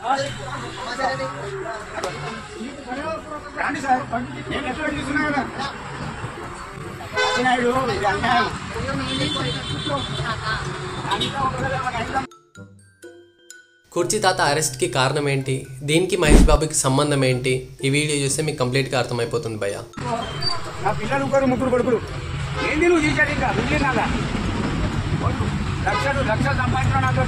రాండి సార్ నేను ఎక్కడ తీసుకున్నా కదా సత్యనాయుడు ఇది అన్యాయం అంతా ఒకవేళ మన ఐదు కుర్చీ తాత అరెస్ట్కి కారణం ఏంటి దీనికి మహేష్ బాబుకి సంబంధం ఏంటి ఈ వీడియో చూస్తే మీకు కంప్లీట్గా అర్థమైపోతుంది భయ్య నా పిల్లలు ఒకరు ముగ్గురు కొడుకులు ఏంది నువ్వు తీసాడు ఇంకా మిగిలినాగా లక్షలు లక్షలు సంపాదించిన నాతో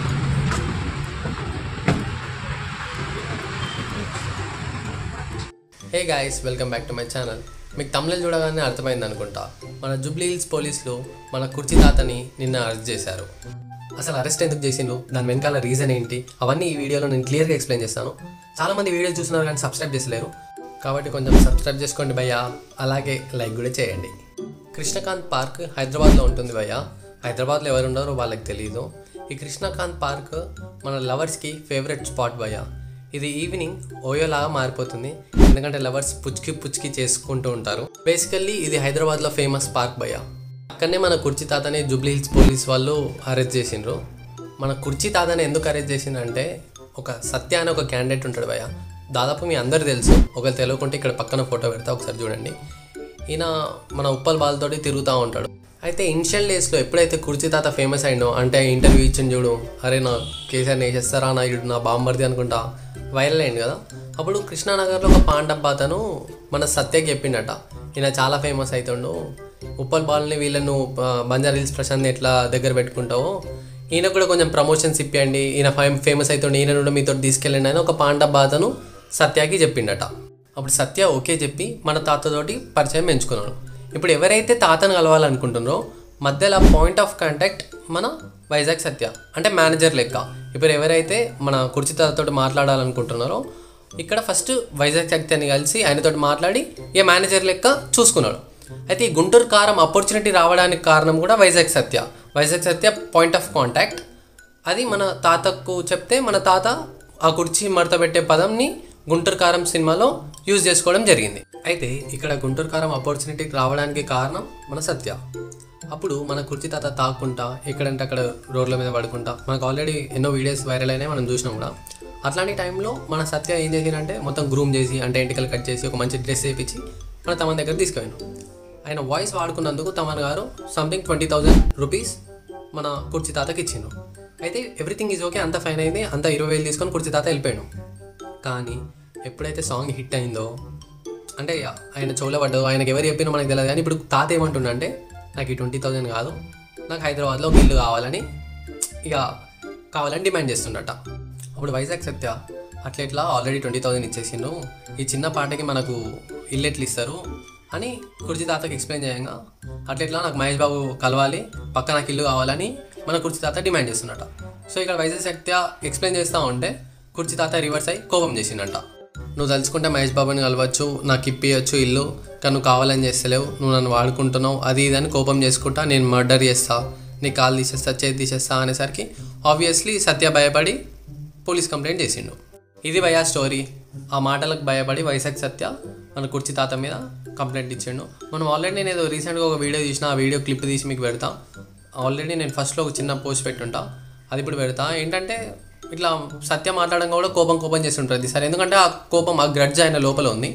hey guys welcome back to my channel మీకు తమిళ చూడగానే అర్థమైంది అనుకుంటా మన జూబ్లీ హిల్స్ పోలీసులు మన కుర్చీ తాతని నిన్న అరెస్ట్ చేశారు అసలు అరెస్ట్ ఎందుకు చేసిండ్రు దాని వెనకాల రీజన్ ఏంటి అవన్నీ ఈ వీడియోలో నేను క్లియర్గా ఎక్స్ప్లెయిన్ చేస్తాను చాలామంది వీడియో చూస్తున్నారు కానీ సబ్స్క్రైబ్ చేసలేరు కాబట్టి కొంచెం సబ్స్క్రైబ్ చేసుకోండి భయ్యా అలాగే లైక్ కూడా చేయండి కృష్ణకాంత్ పార్క్ హైదరాబాద్లో ఉంటుంది భయ్య హైదరాబాద్లో ఎవరు ఉన్నారో వాళ్ళకి తెలియదు ఈ కృష్ణకాంత్ పార్క్ మన లవర్స్కి ఫేవరెట్ స్పాట్ భయ్య ఇది ఈవినింగ్ ఓయోలాగా మారిపోతుంది ఎందుకంటే లవర్స్ పుచ్చుకి పుచ్చుకి చేసుకుంటూ ఉంటారు బేసికల్లీ ఇది హైదరాబాద్లో ఫేమస్ పార్క్ భయ్య అక్కడనే మన కుర్చీ తాతని జూబ్లీ హిల్స్ పోలీస్ వాళ్ళు అరెస్ట్ చేసిండ్రు మన కుర్చీ తాతని ఎందుకు అరెస్ట్ చేసిందంటే ఒక సత్య అనే ఒక క్యాండిడేట్ ఉంటాడు భయ్య దాదాపు మీ అందరు తెలుసు ఒకరు తెలియకుంటే ఇక్కడ పక్కన ఫోటో పెడతా ఒకసారి చూడండి ఈయన మన ఉప్పల్ బాల్తోటి తిరుగుతూ ఉంటాడు అయితే ఇనిషియల్ డేస్లో ఎప్పుడైతే కుర్చీ తాత ఫేమస్ అయిండో అంటే ఇంటర్వ్యూ ఇచ్చింది చూడు అరే నా కేసీఆర్ వేసేస్తారా నా ఇడు నా బాంబర్ది అనుకుంటా వైరల్ అయింది కదా అప్పుడు కృష్ణానగర్లో ఒక పాండబ్బ అతను మన సత్యకి చెప్పిండట ఈయన చాలా ఫేమస్ అవుతుండు ఉప్పల్ బాల్ని వీళ్ళను ఆ, బంజారా హిల్స్ ప్రశాంత్ని ఎట్లా దగ్గర పెట్టుకుంటావో ఈయన కూడా కొంచెం ప్రమోషన్స్ ఇప్పియండి ఈయన ఫేమ్ ఫేమస్ అవుతుండే ఈయన కూడా మీతో తీసుకెళ్ళండి అని ఒక పాండబ్బ అతను సత్యకి చెప్పిండట అప్పుడు సత్య ఓకే చెప్పి మన తాతతోటి పరిచయం పెంచుకున్నాడు ఇప్పుడు ఎవరైతే తాతను కలవాలనుకుంటున్నారో మధ్యలో పాయింట్ ఆఫ్ కాంటాక్ట్ మన వైజాగ్ సత్య అంటే మేనేజర్ లెక్క ఇప్పుడు ఎవరైతే మన కుర్చీ తాతతో మాట్లాడాలనుకుంటున్నారో ఇక్కడ ఫస్ట్ వైజాగ్ సత్యని కలిసి ఆయనతో మాట్లాడి ఇక మేనేజర్ లెక్క చూసుకున్నాడు అయితే ఈ గుంటూరు కారం ఆపర్చునిటీ రావడానికి కారణం కూడా Vizag Satya Vizag Satya point of contact అది మన తాతకు చెప్తే మన తాత ఆ కుర్చీ మడత పెట్టే పదంని గుంటూరు కారం సినిమాలో యూజ్ చేసుకోవడం జరిగింది అయితే ఇక్కడ గుంటూరు కారం ఆపర్చునిటీకి రావడానికి కారణం మన సత్య అప్పుడు మన కుర్చీ తాత తాక్కుంటా ఎక్కడంటే అక్కడ రోడ్ల మీద పడుకుంటా మనకు ఆల్రెడీ ఎన్నో వీడియోస్ వైరల్ అయినాయి మనం చూసినాం కూడా అట్లాంటి టైంలో మన సత్య ఏం చేసిందంటే మొత్తం గ్రూమ్ చేసి అంటే ఎంటికలు కట్ చేసి ఒక మంచి డ్రెస్ వేయించి మన తమ దగ్గర తీసుకెళ్ళాను ఆయన వాయిస్ వాడుకున్నందుకు తమన్ గారు సంథింగ్ ట్వంటీ థౌజండ్ రూపీస్ మన కుర్చీ తాతకి ఇచ్చిండు అయితే ఎవ్రీథింగ్ ఈజ్ ఓకే అంత ఫైన్ అయింది అంత ఇరవై వేలు తీసుకొని కుర్చీ తాత వెళ్ళిపోయాడు కానీ ఎప్పుడైతే సాంగ్ హిట్ అయిందో అంటే ఆయన చెవులో పడ్డదో ఆయనకి ఎవరు చెప్పినా మనకు తెలియదు కానీ ఇప్పుడు తాత ఏమంటుండ అంటే నాకు ఈ ట్వంటీ థౌజండ్ కాదు నాకు హైదరాబాద్లో ఒక ఇల్లు కావాలని ఇక కావాలని డిమాండ్ చేస్తుండట అప్పుడు వైజాగ్ సత్య అట్లా ఇట్లా ఆల్రెడీ ట్వంటీ థౌజండ్ ఇచ్చేసిండు ఈ చిన్న పాటకి మనకు ఇల్లు ఎట్లా ఇస్తారు అని కుర్చీ తాతకి ఎక్స్ప్లెయిన్ చేయంగా అట్లా ఇట్లా నాకు మహేష్ బాబు కలవాలి పక్క నాకు ఇల్లు కావాలని మన కుర్చీ తాత డిమాండ్ చేస్తున్నట సో ఇక్కడ వైజాగ్ సత్య ఎక్స్ప్లెయిన్ చేస్తూ ఉంటే కుర్చీ తాత రివర్స్ అయ్యి కోపం చేసిండట నువ్వు తలుచుకుంటే మహేష్ బాబుని కలవచ్చు నాకు ఇప్పియచ్చు ఇల్లు కానీ నువ్వు కావాలని చేస్తలేవు నువ్వు నన్ను వాడుకుంటున్నావు అది ఇది అని కోపం చేసుకుంటా నేను మర్డర్ చేస్తా నీ కాలు తీసేస్తా చేతి తీసేస్తా అనేసరికి ఆబ్వియస్లీ సత్య భయపడి పోలీస్ కంప్లైంట్ చేసిండు ఇది భయ స్టోరీ ఆ మాటలకు భయపడి వైశాఖ్ సత్య మన కుర్చీ తాత మీద కంప్లైంట్ ఇచ్చిండు మనం ఆల్రెడీ నేను ఏదో రీసెంట్గా ఒక వీడియో తీసిన ఆ వీడియో క్లిప్ తీసి మీకు పెడతా ఆల్రెడీ నేను ఫస్ట్లో ఒక చిన్న పోస్ట్ పెట్టుంటా అది ఇప్పుడు పెడతా ఏంటంటే ఇట్లా సత్య మాట్లాడడం కూడా కోపం కోపం చేస్తుంటుంది సరే ఎందుకంటే ఆ కోపం ఆ గ్రడ్జ్ ఆయన లోపల ఉంది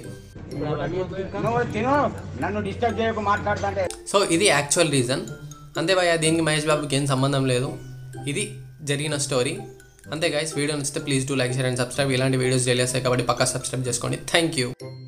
నువ్వు తిను నన్ను డిస్టర్బ్ చేయకు మాట్లాడుతుంటే సో ఇది యాక్చువల్ రీజన్ అంతే భయ దీనికి మహేష్ బాబుకి ఏం సంబంధం లేదు ఇది జరిగిన స్టోరీ అంతే గైస్ వీడియో నచ్చితే please do like share and subscribe ఇలాంటి వీడియోస్ డైలీ వస్తాయి కాబట్టి పక్కా సబ్స్క్రైబ్ చేసుకోండి థ్యాంక్ యూ